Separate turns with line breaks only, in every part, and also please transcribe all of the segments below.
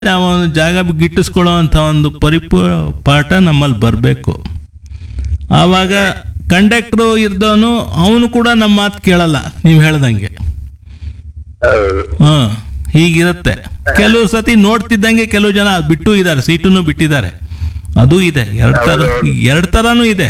ನಾವು ಒಂದು ಜಾಗ ಗಿಟ್ಟಿಸ್ಕೊಳ್ಳೋ ಅಂತ ಒಂದು ಪರಿಪೂ ಪಾಠ ನಮ್ಮಲ್ಲಿ ಬರಬೇಕು ಆವಾಗ ಕಂಡಕ್ಟ್ರು ಇರ್ದವನು ಅವನು ಕೂಡ ನಮ್ಮ ಮಾತು ಕೇಳಲ್ಲ ನೀವು ಹೇಳ್ದಂಗೆ
ಹೌದು.
ಹಾಂ ಹೀಗಿರುತ್ತೆ ಕೆಲವು ಸತಿ ನೋಡ್ತಿದ್ದಂಗೆ ಕೆಲವು ಜನ ಅದ್ ಬಿಟ್ಟು ಇದ್ದಾರೆ ಸೀಟನ್ನು ಬಿಟ್ಟಿದ್ದಾರೆ ಅದು ಇದೆ ಎರಡು ಥರ ಎರಡು ಥರನೂ ಇದೆ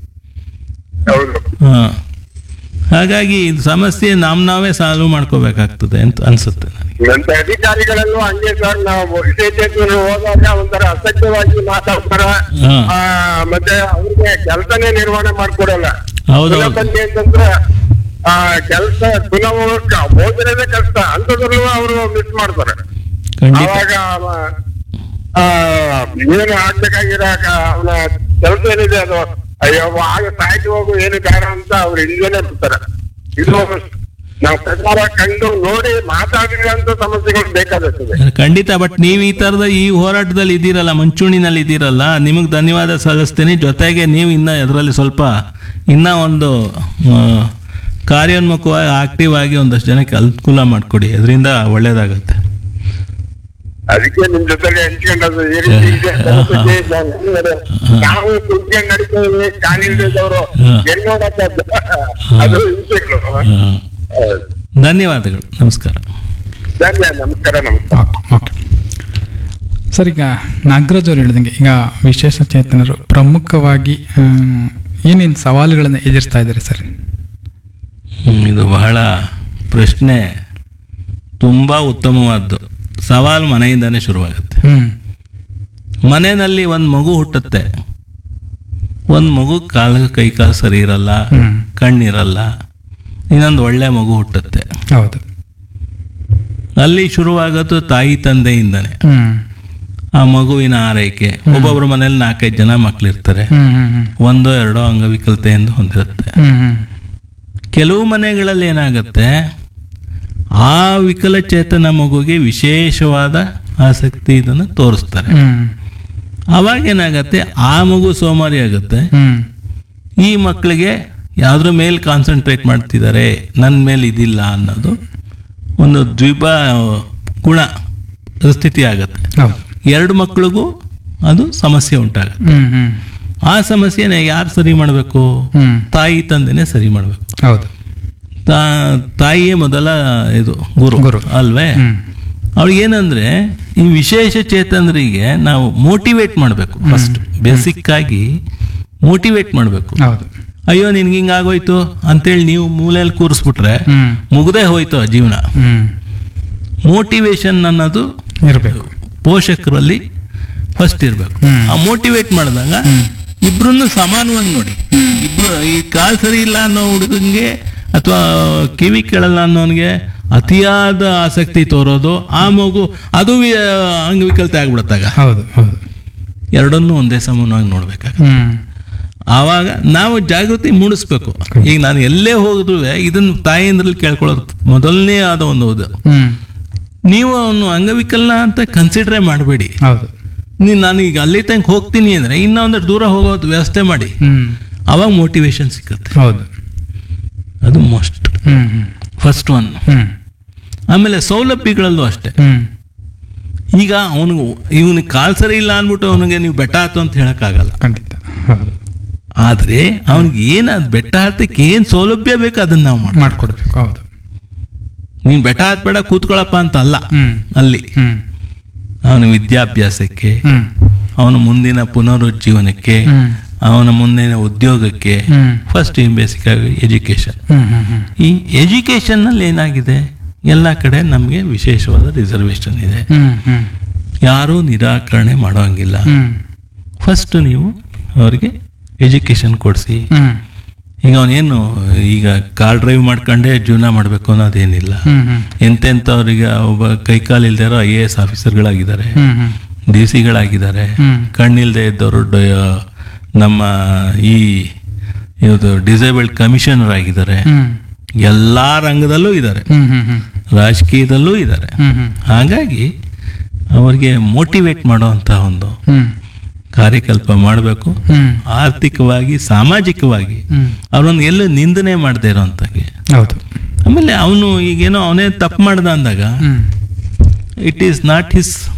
ಹೌದು
ಹಾಂ ಹಾಗಾಗಿ ಇದು ಸಮಸ್ಯೆ ನಮ್ ನಾವೇ ಸಾಲ್ವ್ ಮಾಡ್ಕೋಬೇಕಾಗ್ತದೆ ಅಂತ ಅನ್ಸುತ್ತೆ ನನಗೆ
ನಂತ ಅಧಿಕಾರಿಗಳಲ್ಲೂ ಹಂಗೆ ಸರ್ ನಾವು ವಿಶೇಷಜ್ಞರು ಹೋದಾಗ ಒಂಥರ ಅಸಭ್ಯವಾಗಿ ಮಾತಾಡ್ತಾರ
ಹಾ.
ಆ, ಮತ್ತೆ ಅವ್ರಿಗೆ ಕೆಲಸನೇ ನಿರ್ವಹಣೆ ಮಾಡ್ಕೊಡಲ್ಲ
ಹೌದೌದು.
ಪುನಃ ಬಂದಿ ಅಂತಂದ್ರೆ ಆ ಕೆಲಸ ಪುನಃ ಭೋಜನದೇ ಕಷ್ಟ ಅಂತದ್ರಲ್ಲೂ ಅವರು ಮಿಸ್ ಮಾಡ್ತಾರೆ
ಖಂಡಿತ
ಅವಾಗ ಅವ, ಆ, ಏನು ಆಗ್ಬೇಕಾಗಿರೋ ಅವನ ಕೆಲಸ ಏನಿದೆ ಅದು ಅಯ್ಯೋ ಆಗ ಸಾಯ್ತು ಹೋಗು ಏನು ಬೇಡ ಅಂತ ಅವ್ರು ಹಿಂದೆನೆ ಬಿಡ್ತಾರೆ ಇದು ನಾವು ಪ್ರಚಾರ ಕಂಡು ನೋಡಿ ಮಾತಾಡಿರೋಂಥ ಸಮಸ್ಯೆಗಳು ಬೇಕಾಗುತ್ತದೆ
ಖಂಡಿತ ಬಟ್ ನೀವು ಈ ಥರದ ಈ ಹೋರಾಟದಲ್ಲಿ ಇದ್ದೀರಲ್ಲ ಮುಂಚೂಣಿನಲ್ಲಿ ಇದ್ದೀರಲ್ಲ ನಿಮಗೆ ಧನ್ಯವಾದ ಸಲ್ಲಿಸ್ತೀನಿ ಜೊತೆಗೆ ನೀವು ಇನ್ನ ಅದರಲ್ಲಿ ಸ್ವಲ್ಪ ಇನ್ನ ಒಂದು ಆ, ಕಾರ್ಯೋನ್ಮುಖವಾಗಿ ಆಕ್ಟಿವ್ ಆಗಿ ಒಂದಷ್ಟು ಜನಕ್ಕೆ ಅನುಕೂಲ ಮಾಡಿಕೊಡಿ ಅದರಿಂದ ಒಳ್ಳೇದಾಗುತ್ತೆ
ಅದಕ್ಕೆ ನಿಮ್ ಜೊತೆಗೆ ಹಂಚ್ಕೊಂಡದ್ದು ಈ ರೀತಿ ಇದೆ ಸಮಸ್ಯೆ ಇದೆ. ನಾವು ಕುಂತ್ಕೊಂಡು ನಡೀತೀವಿ ಕಾಲಿಲ್ದವರು
ಹಾ.
ಎಲ್ಲಿ ನೋಡಕ್ಕದ್ದು ಅದು ಹಿಂಸೆಗಳು
ಆ, ಧನ್ಯವಾದಗಳು ನಮಸ್ಕಾರ
ಧನ್ಯ ನಮಸ್ಕಾರ ನಮಸ್ಕಾರ
ಓಕೆ ಸರ್ ಈಗ ನಾಗರಾಜ್ ಅವ್ರು ಹೇಳಿದಂಗೆ ಈಗ ವಿಶೇಷ ಚೇತನರು ಪ್ರಮುಖವಾಗಿ ಏನೇನು ಸವಾಲುಗಳನ್ನು ಎದುರಿಸ್ತಾ ಇದ್ದಾರೆ ಸರ್
ಹ್ಮ್, ಇದು ಬಹಳ ಪ್ರಶ್ನೆ ತುಂಬ ಉತ್ತಮವಾದ್ದು ಸವಾಲು ಮನೆಯಿಂದನೇ ಶುರುವಾಗುತ್ತೆ
ಹ್ಮ್
ಮನೆಯಲ್ಲಿ ಒಂದು ಮಗು ಹುಟ್ಟುತ್ತೆ ಒಂದು ಮಗು ಕಾಲು ಕೈ ಕಾಲು ಸರಿ ಇರಲ್ಲ
ಹ್ಮ್
ಕಣ್ಣಿರಲ್ಲ ಇನ್ನೊಂದು ಒಳ್ಳೆ ಮಗು ಹುಟ್ಟುತ್ತೆ
ಹೌದು
ಅಲ್ಲಿ ಶುರುವಾಗೋದು ತಾಯಿ ತಂದೆಯಿಂದನೇ
ಹ್ಮ್
ಆ ಮಗುವಿನ ಆರೈಕೆ ಒಬ್ಬೊಬ್ಬರ ಮನೇಲಿ ನಾಲ್ಕೈದು ಜನ ಮಕ್ಕಳಿರ್ತಾರೆ
ಹ್ಮ್ ಹ್ಮ್ ಹ್ಮ್
ಒಂದೋ ಎರಡೋ ಅಂಗವಿಕಲತೆಯಿಂದ ಹೊಂದಿರುತ್ತೆ
ಹ್ಮ್ ಹ್ಮ್
ಕೆಲವು ಮನೆಗಳಲ್ಲಿ ಏನಾಗುತ್ತೆ ಆ ವಿಕಲಚೇತನ ಮಗುಗೆ ವಿಶೇಷವಾದ ಆಸಕ್ತಿ ಇದನ್ನು ತೋರಿಸ್ತಾರೆ
ಹ್ಮ್
ಅವಾಗ ಏನಾಗತ್ತೆ ಆ ಮಗು ಸೋಮಾರಿ ಆಗುತ್ತೆ
ಹ್ಮ್
ಈ ಮಕ್ಕಳಿಗೆ ಯಾವ್ದ್ರ ಮೇಲೆ ಕಾನ್ಸಂಟ್ರೇಟ್ ಮಾಡ್ತಿದ್ದಾರೆ ನನ್ನ ಮೇಲೆ ಇದಿಲ್ಲ ಅನ್ನೋದು ಒಂದು ದ್ವಿಬ ಗುಣ ಸ್ಥಿತಿ ಆಗುತ್ತೆ
ಹೌದು
ಎರಡು ಮಕ್ಕಳಿಗೂ ಅದು ಸಮಸ್ಯೆ ಉಂಟಾಗುತ್ತೆ
ಹ್ಮ್ ಹ್ಮ್
ಆ ಸಮಸ್ಯೆನ ಯಾರು ಸರಿ ಮಾಡಬೇಕು
ಹ್ಮ್
ತಾಯಿ ತಂದೆನೇ ಸರಿ ಮಾಡಬೇಕು
ಹೌದು
ತಾಯಿಯೇ ಮೊದಲ ಇದು ಗುರು
ಗುರು.
ಅಲ್ವೇ
ಹ್ಮ್
ಅವ್ರಿಗೆ ಏನಂದ್ರೆ ಈ ವಿಶೇಷ ಚೇತನರಿಗೆ ನಾವು ಮೋಟಿವೇಟ್ ಮಾಡಬೇಕು ಫಸ್ಟ್ ಬೇಸಿಕ್ ಆಗಿ ಮೋಟಿವೇಟ್ ಮಾಡಬೇಕು
ಹೌದು
ಅಯ್ಯೋ ನಿನ್ಗೆ ಹಿಂಗಾಗೋಯ್ತು ಅಂತೇಳಿ ನೀವು ಮೂಲೆಯಲ್ಲಿ ಕೂರಿಸ್ಬಿಟ್ರೆ
ಹ್ಮ್
ಮುಗ್ದೇ ಹೋಯ್ತು ಆ ಜೀವನ
ಹ್ಮ್
ಮೋಟಿವೇಶನ್ ಅನ್ನೋದು
ಇರಬೇಕು
ಪೋಷಕರಲ್ಲಿ ಫಸ್ಟ್ ಇರಬೇಕು
ಹ್ಮ್.
ಆ ಮೋಟಿವೇಟ್ ಮಾಡಿದಾಗ ಇಬ್ರನ್ನು ಸಮಾನವಾಗಿ ನೋಡಿ ಇಬ್ರು ಈ ಕಾಲ್ ಸರಿ ಇಲ್ಲ ಅನ್ನೋ ಹುಡುಗಂಗೆ ಅಥವಾ ಕಿವಿ ಕೇಳಲ್ಲ ಅನ್ನೋನ್ಗೆ ಅತಿಯಾದ ಆಸಕ್ತಿ ತೋರೋದು ಆ ಮಗು ಅದು ವಿ- ಅಂಗವಿಕಲತೆ ಆಗ್ಬಿಡತ್ತಾಗ
ಹೌದು ಹೌದು
ಎರಡನ್ನೂ ಒಂದೇ ಸಮಾನವಾಗಿ ನೋಡ್ಬೇಕಾಗ
ಹ್ಮ್
ಆವಾಗ ನಾವು ಜಾಗೃತಿ ಮೂಡಿಸ್ಬೇಕು ಈಗ ನಾನು ಎಲ್ಲೇ ಹೋಗಿದ್ರು ಇದನ್ನ ತಾಯಿಯಿಂದ್ರಲ್ಲಿ ಕೇಳ್ಕೊಳ್ಳೋದು ಮೊದಲನೇ ಆದ ಒಂದು ಇದು
ಹ್ಮ್
ನೀವು ಅವನು ಅಂಗವಿಕಲ ಅಂತ ಕನ್ಸಿಡ್ರೇ ಮಾಡಬೇಡಿ
ಹೌದು
ನೀನು ನಾನು ಈಗ ಅಲ್ಲಿ ತನಕ ಹೋಗ್ತೀನಿ ಅಂದ್ರೆ ಇನ್ನೂ ಒಂದಷ್ಟು ದೂರ ಹೋಗೋದು ವ್ಯವಸ್ಥೆ ಮಾಡಿ
ಹ್ಮ್
ಅವಾಗ ಮೋಟಿವೇಶನ್ ಸಿಗುತ್ತೆ
ಹೌದು
ಅದು most
hmm hmm
first one
hmm
ಆಮೇಲೆ ಸೌಲಭ್ಯಗಳಲ್ಲೂ ಅಷ್ಟೇ
ಹ್ಮ್
ಈಗ ಅವನಿಗೆ ಇವನಿಗೆ ಕಾಲ್ ಸರಿ ಇಲ್ಲ ಅಂದ್ಬಿಟ್ಟು ಅವನಿಗೆ ನೀವು ಬೆಟ್ಟ ಹತ್ತು ಅಂತ ಹೇಳಕ್ಕಾಗಲ್ಲ
ಖಂಡಿತ ಹೌದು
ಆದ್ರೆ ಅವನಿಗೆ ಏನು ಅದು ಬೆಟ್ಟ ಹತ್ತಕ್ಕೆ ಏನು ಸೌಲಭ್ಯ ಬೇಕು ಅದನ್ನ ನಾವು ಮಾಡಿ
ಮಾಡ್ಕೊಡ್ಬೇಕು ಹೌದು
ನೀನು ಬೆಟ್ಟ ಹತ್ಬೇಡ ಕೂತ್ಕೊಳ್ಳಪ್ಪ ಅಂತ ಅಲ್ಲ
ಹ್ಮ್
ಅಲ್ಲಿ
ಹ್ಮ್
ಅವನ ವಿದ್ಯಾಭ್ಯಾಸಕ್ಕೆ
ಹ್ಮ್
ಅವನ ಮುಂದಿನ ಪುನರುಜ್ಜೀವನಕ್ಕೆ
ಹ್ಮ್
ಅವನ ಮುಂದಿನ ಉದ್ಯೋಗಕ್ಕೆ
ಹ್ಮ್
ಫಸ್ಟ್ ಬೇಸಿಕ್ ಆಗಿ ಎಜುಕೇಶನ್
ಹ್ಮ್ ಹ್ಮ್ ಹ್ಮ್
ಈ ಎಜುಕೇಶನ್ನಲ್ಲಿ ಏನಾಗಿದೆ ಎಲ್ಲ ಕಡೆ ನಮಗೆ ವಿಶೇಷವಾದ ರಿಸರ್ವೇಶನ್ ಇದೆ
ಹ್ಮ್ ಹ್ಮ್
ಯಾರೂ ನಿರಾಕರಣೆ ಮಾಡೋಂಗಿಲ್ಲ
ಹ್ಮ್
ಫಸ್ಟ್ ನೀವು ಅವರಿಗೆ ಎಜುಕೇಶನ್ ಕೊಡಿಸಿ
ಹ್ಮ್
ಈಗ ಅವನೇನು ಈಗ ಕಾರ್ ಡ್ರೈವ್ ಮಾಡ್ಕೊಂಡೇ ಜೀವನ ಮಾಡಬೇಕು ಅನ್ನೋದೇನಿಲ್ಲ
ಹ್ಮ್ ಹ್ಮ್
ಎಂತೆಂಥವ್ರಿಗೆ ಒಬ್ಬ ಕೈಕಾಲು ಇಲ್ದಿರೋ ಐ ಎ ಎಸ್ ಆಫೀಸರ್ಗಳಾಗಿದ್ದಾರೆ
ಹ್ಮ್ ಹ್ಮ್
ಡಿ ಸಿಗಳಾಗಿದ್ದಾರೆ
ಹ್ಮ್.
ಕಣ್ಣಿಲ್ದೆ ಇದ್ದವರು ಡ- ನಮ್ಮ ಈ ಇದು ಡಿಸೇಬಲ್ಡ್ ಕಮಿಷನರ್ ಆಗಿದ್ದಾರೆ
ಹ್ಮ್
ಎಲ್ಲ ರಂಗದಲ್ಲೂ ಇದ್ದಾರೆ
ಹ್ಮ್ ಹ್ಮ್ ಹ್ಮ್
ರಾಜಕೀಯದಲ್ಲೂ ಇದ್ದಾರೆ
ಹ್ಮ್ ಹ್ಮ್
ಹಾಗಾಗಿ ಅವರಿಗೆ ಮೋಟಿವೇಟ್ ಮಾಡುವಂಥ ಒಂದು
ಹ್ಮ್
ಕಾರ್ಯಕಲ್ಪ ಮಾಡಬೇಕು
ಹ್ಮ್
ಆರ್ಥಿಕವಾಗಿ ಸಾಮಾಜಿಕವಾಗಿ
ಹ್ಮ್
ಅವರನ್ನು ಎಲ್ಲೂ ನಿಂದನೆ ಮಾಡದೇ ಇರೋಂಥಗೆ
ಹೌದು
ಆಮೇಲೆ ಅವನು ಈಗೇನೋ ಅವನೇ ತಪ್ಪು ಮಾಡ್ದ ಅಂದಾಗ
ಹ್ಮ್
ಇಟ್ ಈಸ್ ನಾಟ್ ಹಿಸ್